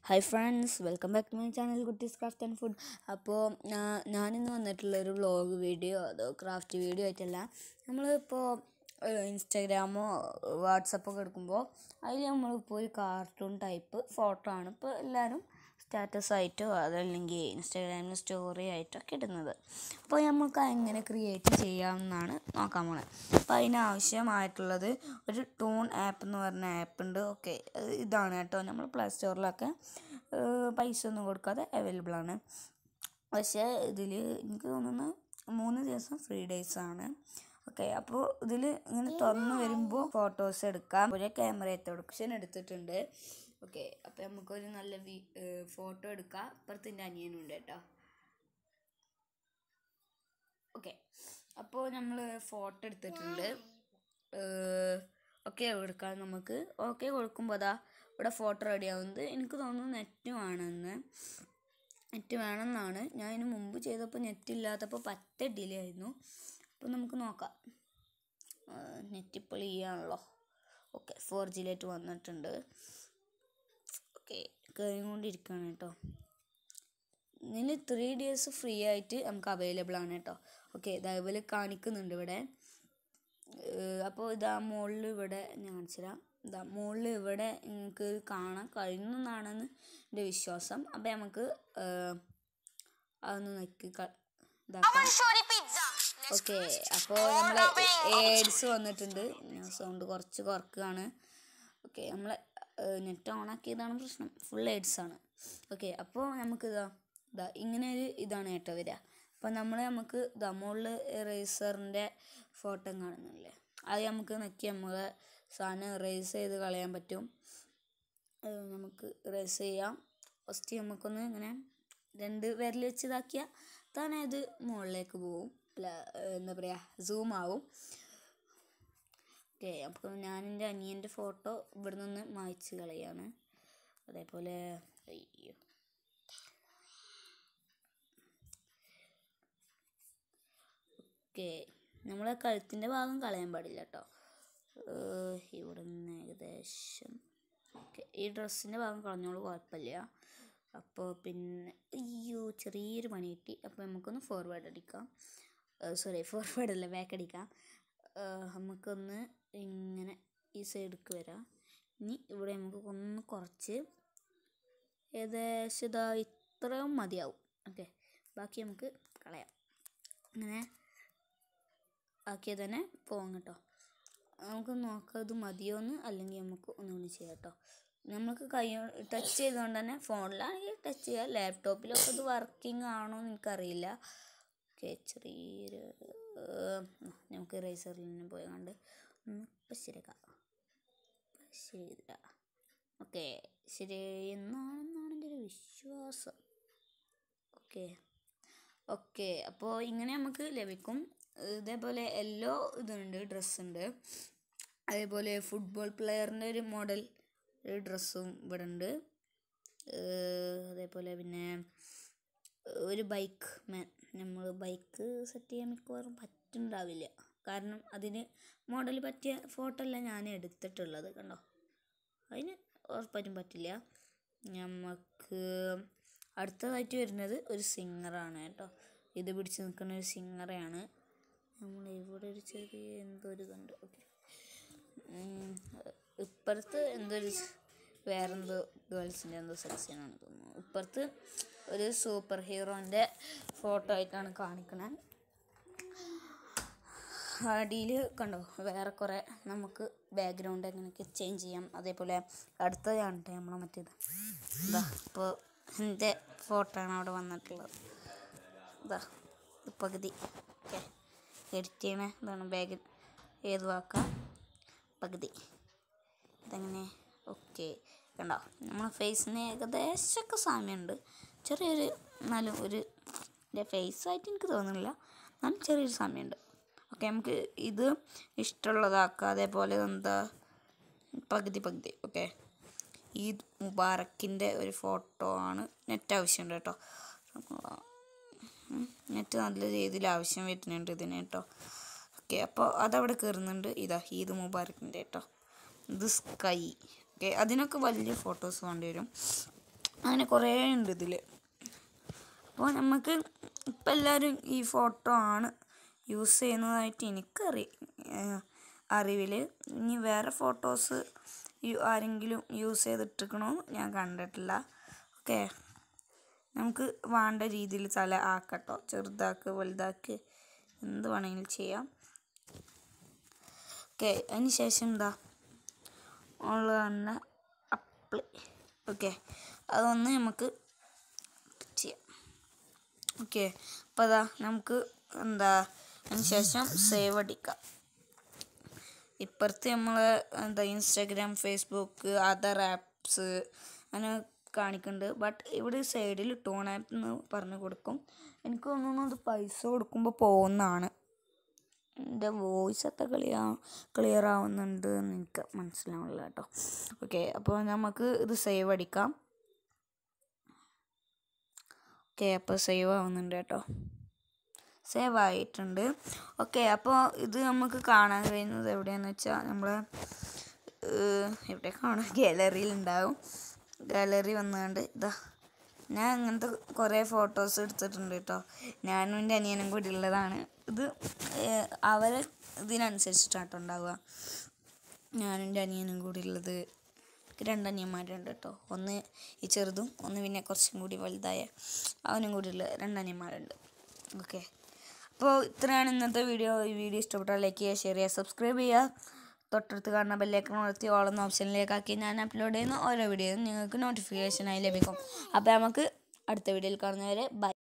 hi friends welcome back to my channel Kuttees craft and food അപ്പോൾ ഞാനിന്ന് വന്നിട്ടുള്ള ഒരു വ്ളോഗ് വീഡിയോ അതോ ക്രാഫ്റ്റ് വീഡിയോ ആയിട്ടല്ല നമ്മളിപ്പോൾ ഇൻസ്റ്റാഗ്രാമോ വാട്സപ്പൊക്കെ എടുക്കുമ്പോൾ അതിൽ നമ്മളിപ്പോൾ ഒരു കാർട്ടൂൺ ടൈപ്പ് ഫോട്ടോ ആണ് ഇപ്പോൾ എല്ലാവരും സ്റ്റാറ്റസ് ആയിട്ടോ അതല്ലെങ്കിൽ ഇൻസ്റ്റാഗ്രാമിൽ സ്റ്റോറി ആയിട്ടൊക്കെ ഇടുന്നത് അപ്പോൾ നമുക്ക് എങ്ങനെ ക്രിയേറ്റ് ചെയ്യാമെന്നാണ് നോക്കാൻ പോണത് അപ്പോൾ അതിനാവശ്യമായിട്ടുള്ളത് ഒരു ടൂൺ ആപ്പ് എന്ന് പറഞ്ഞ ആപ്പ് ഉണ്ട് ഓക്കെ ഇതാണ് കേട്ടോ നമ്മൾ പ്ലേ സ്റ്റോറിലൊക്കെ പൈസ ഒന്നും കൊടുക്കാതെ അവൈലബിൾ ആണ് പക്ഷേ ഇതിൽ എനിക്ക് തോന്നുന്നു മൂന്ന് ദിവസം ഫ്രീ ഡേയ്സ് ആണ് ഓക്കെ അപ്പോൾ ഇതിൽ ഇങ്ങനെ തുറന്നു വരുമ്പോൾ ഫോട്ടോസ് എടുക്കാം ഒരു ക്യാമറ ഓപ്ഷൻ എടുത്തിട്ടുണ്ട് ഓക്കെ അപ്പോൾ നമുക്കൊരു നല്ല വി ഫോട്ടോ എടുക്കാം അപ്പുറത്തിൻ്റെ അനിയനുണ്ട് കേട്ടോ ഓക്കെ അപ്പോൾ നമ്മൾ ഫോട്ടോ എടുത്തിട്ടുണ്ട് ഓക്കെ എടുക്കാം നമുക്ക് ഓക്കെ കൊടുക്കുമ്പോൾ അതാ ഇവിടെ ഫോട്ടോ റെഡി ആവുന്നത് എനിക്ക് തോന്നുന്നു നെറ്റ് വേണമെന്ന് നെറ്റ് വേണമെന്നാണ് ഞാൻ ഇതിന് മുമ്പ് ചെയ്തപ്പോൾ നെറ്റ് ഇല്ലാത്തപ്പോൾ പറ്റ ഡിലേ ആയിരുന്നു അപ്പോൾ നമുക്ക് നോക്കാം നെറ്റ് ഇപ്പോൾ ചെയ്യാണല്ലോ ഓക്കെ ഫോർ ജിയിലേക്ക് വന്നിട്ടുണ്ട് ഓക്കെ കഴിഞ്ഞുകൊണ്ടിരിക്കുകയാണ് കേട്ടോ ഇതിന് ത്രീ ഡേയ്സ് ഫ്രീ ആയിട്ട് നമുക്ക് അവൈലബിൾ ആണ് കേട്ടോ ഓക്കെ ഇതേപോലെ കാണിക്കുന്നുണ്ട് ഇവിടെ അപ്പോൾ ഇതാ മുകളിൽ ഇവിടെ ഞാൻ കാണിച്ചു തരാം ഇതാ മുകളിൽ ഇവിടെ നിങ്ങൾക്ക് കാണാൻ കഴിയുന്നതാണെന്ന് എൻ്റെ വിശ്വാസം അപ്പോൾ നമുക്ക് അതൊന്ന് നോക്കി ഇതാക്കാം ഓക്കെ അപ്പോൾ നമ്മൾ ഏഡ്സ് വന്നിട്ടുണ്ട് ഞാൻ സൗണ്ട് കുറച്ച് കുറക്കുകയാണ് ഓക്കെ നമ്മൾ നെറ്റ് ഓൺ ആക്കിയതാണ് പ്രശ്നം ഫുൾ എയ്ഡ്സ് ആണ് ഓക്കെ അപ്പോൾ നമുക്ക് ഇതാ ഇതാ ഇങ്ങനെ ഒരു ഇതാണ് കേട്ടോ വരിക അപ്പോൾ നമ്മൾ നമുക്ക് ഇതാ മുകളിൽ റേസറിൻ്റെ ഫോട്ടോ കാണുന്നില്ലേ അത് നമുക്ക് നോക്കി നമ്മളെ സാധനം റേസ് ചെയ്ത് കളയാൻ പറ്റും നമുക്ക് റേസ് ചെയ്യാം ഫസ്റ്റ് നമുക്കൊന്ന് ഇങ്ങനെ രണ്ട് വിരൽ വെച്ച് ഇതാക്കിയാൽ തന്നെ ഇത് മുകളിലേക്ക് പോവും അല്ല എന്താ പറയുക സൂം ആവും ഓക്കെ അപ്പോൾ ഞാൻ എൻ്റെ അനിയൻ്റെ ഫോട്ടോ ഇവിടെ നിന്ന് മായ്ച്ച് കളയാണ് അതേപോലെ അയ്യോ ഓക്കെ നമ്മളെ കഴുത്തിൻ്റെ ഭാഗം കളയാൻ പാടില്ല കേട്ടോ ഇവിടെ നിന്ന് ഏകദേശം ഓക്കെ ഈ ഡ്രസ്സിൻ്റെ ഭാഗം കളഞ്ഞോളൂ കുഴപ്പമില്ല അപ്പോൾ പിന്നെ അയ്യോ ചെറിയൊരു പണി കിട്ടി അപ്പോൾ നമുക്കൊന്ന് ഫോർവേഡ് അടിക്കാം സോറി ഫോർവേഡ് അല്ല ബാക്ക് അടിക്കാം നമുക്കൊന്ന് ഇങ്ങനെ ഈ സൈഡിലേക്ക് വരാം ഇനി ഇവിടെ നമുക്ക് ഒന്ന് കുറച്ച് ഏകദേശം ഇതാ ഇത്രയും മതിയാവും ഓക്കെ ബാക്കി നമുക്ക് കളയാം അങ്ങനെ ആക്കിയത് തന്നെ പോകാം കേട്ടോ നമുക്ക് നോക്കാം ഇത് മതിയോന്ന് അല്ലെങ്കിൽ നമുക്ക് ഒന്നുകൂടി ചെയ്യാം കേട്ടോ നമുക്ക് കൈ ടച്ച് ചെയ്തുകൊണ്ട് തന്നെ ഫോണിലാണെങ്കിൽ ടച്ച് ചെയ്യാം ലാപ്ടോപ്പിലൊക്കെ ഇത് വർക്കിംഗ് ആണോ എന്ന് എനിക്കറിയില്ല ഓക്കെ ചെറിയൊരു നമുക്ക് റേസറിൽ നിന്ന് പോയി കണ്ട് ഒന്ന് ഇപ്പം ശരിയാക്കാം ശരിയില്ല ഓക്കെ ശരി എന്നാണെന്നാണ് എൻ്റെ ഒരു വിശ്വാസം ഓക്കെ ഓക്കെ അപ്പോൾ ഇങ്ങനെ നമുക്ക് ലഭിക്കും ഇതേപോലെ എല്ലോ ഇതുണ്ട് ഡ്രസ്സുണ്ട് അതേപോലെ ഫുട്ബോൾ പ്ലെയറിൻ്റെ ഒരു മോഡൽ ഒരു ഡ്രസ്സും ഇവിടെ ഉണ്ട് അതേപോലെ പിന്നെ ഒരു ബൈക്ക് മാൻ നമ്മൾ ബൈക്ക് സെറ്റ് ചെയ്യാൻ മിക്കവാറും പറ്റുന്നുണ്ടാവില്ല കാരണം അതിന് മോഡൽ പറ്റിയ ഫോട്ടോ അല്ല ഞാൻ എടുത്തിട്ടുള്ളത് കണ്ടോ അതിന് ഉറപ്പായിട്ടും പറ്റില്ല നമുക്ക് അടുത്തതായിട്ട് വരുന്നത് ഒരു സിംഗറാണ് കേട്ടോ ഇത് പിടിച്ച് നിൽക്കുന്ന ഒരു സിംഗറയാണ് നമ്മൾ ഇവിടെ ഒരു ചെറിയ എന്തോ ഒരു കണ്ട് ഓക്കെ ഇപ്പുറത്ത് എന്തോ ഒരു വേറെന്തോ ഗേൾസിൻ്റെ എന്തോ സെക്ഷനാണ് തോന്നുന്നു ഇപ്പുറത്ത് ഒരു സൂപ്പർ ഹീറോൻ്റെ ഫോട്ടോ ആയിട്ടാണ് കാണിക്കണത് അടിയിൽ കണ്ടോ വേറെ കുറേ നമുക്ക് ബാക്ക്ഗ്രൗണ്ട് എങ്ങനെയൊക്കെ ചേഞ്ച് ചെയ്യാം അതേപോലെ അടുത്തതാണ് കേട്ടോ നമ്മൾ മറ്റേത് ഇതാ ഇപ്പോൾ എൻ്റെ ഫോട്ടോ ആണ് അവിടെ വന്നിട്ടുള്ളത് ഇതാ പകുതി ഓക്കെ എഡിറ്റ് ചെയ്യണ ഇതാണ് ബാഗ് ഏത് വാക്കാം പകുതി ഇതെങ്ങനെ ഓക്കെ കണ്ടോ നമ്മളെ ഫേസിന് ഏകദേശമൊക്കെ സാമ്യമുണ്ട് ചെറിയൊരു എന്നാലും ഒരു എൻ്റെ ഫേസായിട്ട് എനിക്ക് തോന്നുന്നില്ല എന്നാലും ചെറിയൊരു സാമ്യമുണ്ട് ഓക്കെ നമുക്ക് ഇത് ഇഷ്ടമുള്ളതാക്കാം അതേപോലെ എന്താ പകുതി പകുതി ഓക്കെ ഈദ് മുബാറക്കിൻ്റെ ഒരു ഫോട്ടോ ആണ് നെറ്റ് ആവശ്യമുണ്ട് കേട്ടോ നെറ്റ് നല്ല രീതിയിൽ ആവശ്യം വരുന്നുണ്ട് ഇതിന് കേട്ടോ ഓക്കെ അപ്പോൾ അതവിടെ കയറുന്നുണ്ട് ഇതാ ഈദ് മുബാറക്കിൻ്റെ കേട്ടോ ഇത് സ്കൈ ഓക്കെ അതിനൊക്കെ വലിയ ഫോട്ടോസ് വേണ്ടി വരും അങ്ങനെ കുറേ ഉണ്ട് ഇതിൽ അപ്പോൾ നമുക്ക് ഇപ്പം എല്ലാവരും ഈ ഫോട്ടോ ആണ് യൂസ് ചെയ്യുന്നതായിട്ട് എനിക്കറി അറിവിൽ ഇനി വേറെ ഫോട്ടോസ് ആരെങ്കിലും യൂസ് ചെയ്തിട്ടിരിക്കണോ ഞാൻ കണ്ടിട്ടില്ല ഓക്കെ നമുക്ക് വേണ്ട രീതിയിൽ തല ആക്കട്ടോ ചെറുതാക്ക് വലുതാക്ക് എന്ത് വേണമെങ്കിലും ചെയ്യാം ഓക്കെ അതിന് ശേഷം എന്താ ഉള്ള തന്നെ അപ്ലൈ ഓക്കെ അതൊന്ന് നമുക്ക് ചെയ്യാം ഓക്കെ അപ്പോൾ അതാ നമുക്ക് എന്താ അതിന് ശേഷം സേവ് അടിക്കാം ഇപ്പുറത്ത് നമ്മൾ എന്താ ഇൻസ്റ്റാഗ്രാം ഫേസ്ബുക്ക് അതർ ആപ്സ് അങ്ങനെ കാണിക്കുന്നുണ്ട് ബട്ട് ഇവിടെ സൈഡിൽ ടോൺ ആപ്പ് എന്ന് പറഞ്ഞു കൊടുക്കും എനിക്ക് തോന്നുന്നു അത് പൈസ കൊടുക്കുമ്പോൾ പോകുന്നതാണ് എൻ്റെ വോയിസ് എത്ര ക്ലിയർ ക്ലിയർ ആവുന്നുണ്ട് എന്ന് എനിക്ക് മനസ്സിലാവില്ല കേട്ടോ ഓക്കെ അപ്പോൾ നമുക്ക് ഇത് സേവ് അടിക്കാം ഓക്കെ അപ്പോൾ സേവ് ആവുന്നുണ്ട് കേട്ടോ സേവ് ആയിട്ടുണ്ട് ഓക്കെ അപ്പോൾ ഇത് നമുക്ക് കാണാൻ കഴിയുന്നത് എവിടെയാണെന്ന് വെച്ചാൽ നമ്മൾ എവിടെ കാണാം ഗാലറിയിൽ ഉണ്ടാവും ഗാലറി വന്നുകൊണ്ട് ഇതാ ഞാൻ അങ്ങനത്തെ കുറേ ഫോട്ടോസ് എടുത്തിട്ടുണ്ട് കേട്ടോ ഞാനും എൻ്റെ അനിയനും കൂടി ഉള്ളതാണ് ഇത് അവരെ ഇതിനനുസരിച്ചിട്ടാട്ടോ ഉണ്ടാവുക ഞാനും എൻ്റെ അനിയനും കൂടി ഉള്ളത് എനിക്ക് രണ്ട് അനിയന്മാരുണ്ട് കേട്ടോ ഒന്ന് ഈ ചെറുതും ഒന്ന് പിന്നെ കുറച്ചും കൂടി വലുതായ അവനും കൂടി ഉള്ള രണ്ട് അനിയന്മാരുണ്ട് ഓക്കെ അപ്പോൾ ഇത്രയാണ് ഇന്നത്തെ വീഡിയോ ഈ വീഡിയോ ഇഷ്ടപ്പെട്ടാൽ ലൈക്ക് ചെയ്യുക ഷെയർ ചെയ്യുക സബ്സ്ക്രൈബ് ചെയ്യുക തൊട്ടടുത്ത് കാണുന്ന ബെല്ലേക്ക് വളർത്തി ഓളുന്ന ഓപ്ഷനിലേക്കാക്കി ഞാൻ അപ്ലോഡ് ചെയ്യുന്ന ഓരോ വീഡിയോയും നിങ്ങൾക്ക് നോട്ടിഫിക്കേഷനായി ലഭിക്കും അപ്പോൾ നമുക്ക് അടുത്ത വീഡിയോയിൽ കാണുന്നവരെ ബൈ